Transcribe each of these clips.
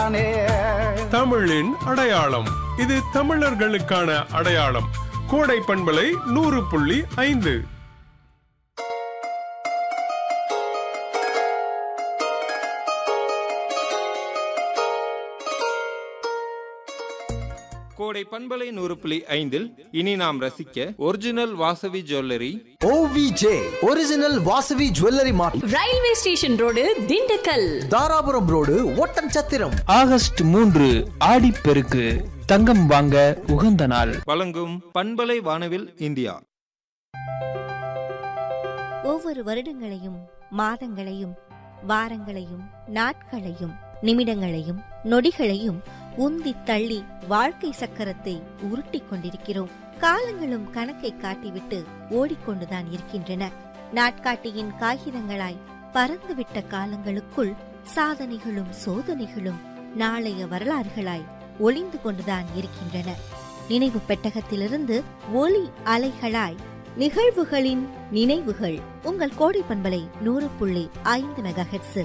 தானே தமிழின் அடையாளம் இது தமிழர்களுக்கான அடையாளம் கோடை பண்பலை நூறு புள்ளி ஐந்து கோடை பண்பலை நூறு புள்ளி ஐந்தில் இனி நாம் ரசிக்க original Vasavi jewellery O V J original Vasavi jewellery mart railway station road Dindigul Dharapuram road Oddanchatram August மூன்று ஆடிப்பெருக்கு தங்கம் வாங்க உகந்த நாள் வழங்கும் பண்பலை வானவில் இந்தியா ஒவ்வொரு வருடங்களையும் மாதங்களையும் வாரங்களையும் நாட்களையும் நிமிடங்களையும் நொடிகளையும் உந்தி தள்ளி வாழ்க்கை சக்கரத்தை உருட்டிக் கொண்டிருக்கிறோம் காலங்களும் கணக்கை காட்டிவிட்டு ஓடிக்கொண்டுதான் இருக்கின்றன நாட்காட்டியின் காகிதங்களாய் பறந்துவிட்ட காலங்களுக்குள் சாதனைகளும் சோதனைகளும் நாளைய வரலாறுகளாய் ஒளிந்து கொண்டுதான் இருக்கின்றன நினைவு பெட்டகத்திலிருந்து ஒளி அலைகளாய் நிகழ்வுகளின் நினைவுகள் உங்கள் கோடை பண்பலை நூறு புள்ளி ஐந்து மெகா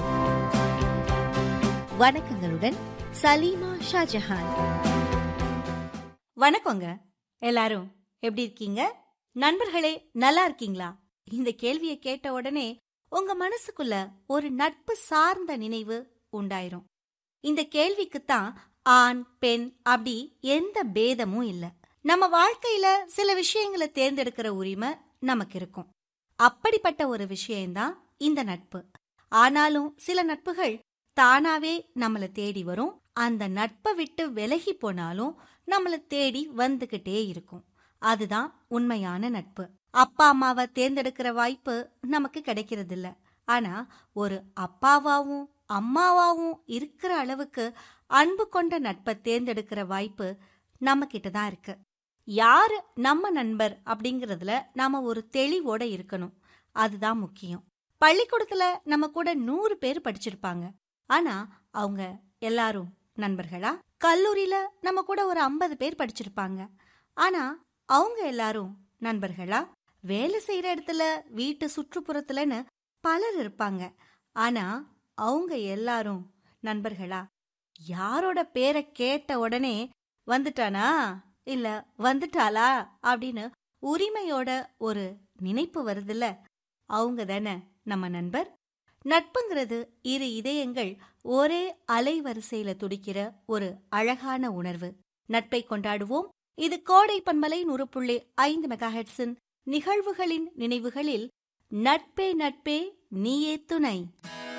வணக்கங்களுடன் சலீமா ஷாஜஹான் வணக்கங்க எல்லாரும் எப்படி இருக்கீங்க நண்பர்களே நல்லா இருக்கீங்களா இந்த கேள்வியை கேட்ட உடனே உங்க மனசுக்குள்ள ஒரு நட்பு சார்ந்த நினைவு உண்டாயிரும் இந்த கேள்விக்குத்தான் ஆண் பெண் அப்படி எந்த பேதமும் இல்ல நம்ம வாழ்க்கையில சில விஷயங்களை தேர்ந்தெடுக்கிற உரிமை நமக்கு இருக்கும் அப்படிப்பட்ட ஒரு விஷயம்தான் இந்த நட்பு ஆனாலும் சில நட்புகள் தானாவே நம்மள தேடி வரும் அந்த நட்பை விட்டு விலகி போனாலும் நம்மள தேடி வந்துகிட்டே இருக்கும் அதுதான் உண்மையான நட்பு அப்பா அம்மாவை தேர்ந்தெடுக்கிற வாய்ப்பு நமக்கு கிடைக்கிறது இல்ல ஆனா ஒரு அப்பாவாவும் அம்மாவாவும் இருக்கிற அளவுக்கு அன்பு கொண்ட நட்பை தேர்ந்தெடுக்கிற வாய்ப்பு நம்ம கிட்ட தான் இருக்கு யாரு நம்ம நண்பர் அப்படிங்கறதுல நாம ஒரு தெளிவோட இருக்கணும் அதுதான் முக்கியம் பள்ளிக்கூடத்துல நம்ம கூட நூறு பேர் படிச்சிருப்பாங்க ஆனா அவங்க எல்லாரும் நண்பர்களா கல்லூரியில நம்ம கூட ஒரு ஐம்பது பேர் படிச்சிருப்பாங்க ஆனா அவங்க எல்லாரும் நண்பர்களா வேலை செய்யற இடத்துல வீட்டு சுற்றுப்புறத்துலன்னு பலர் இருப்பாங்க ஆனா அவங்க எல்லாரும் நண்பர்களா யாரோட பேரை கேட்ட உடனே வந்துட்டானா இல்ல வந்துட்டாளா அப்படின்னு உரிமையோட ஒரு நினைப்பு வருதுல்ல அவங்க தானே நம்ம நண்பர் நட்புங்கிறது இரு இதயங்கள் ஒரே அலைவரிசையில துடிக்கிற ஒரு அழகான உணர்வு நட்பை கொண்டாடுவோம் இது கோடை பன்மலை நூறு புள்ளி ஐந்து மெகாஹெட்ஸின் நிகழ்வுகளின் நினைவுகளில் நட்பே நட்பே நீயே துணை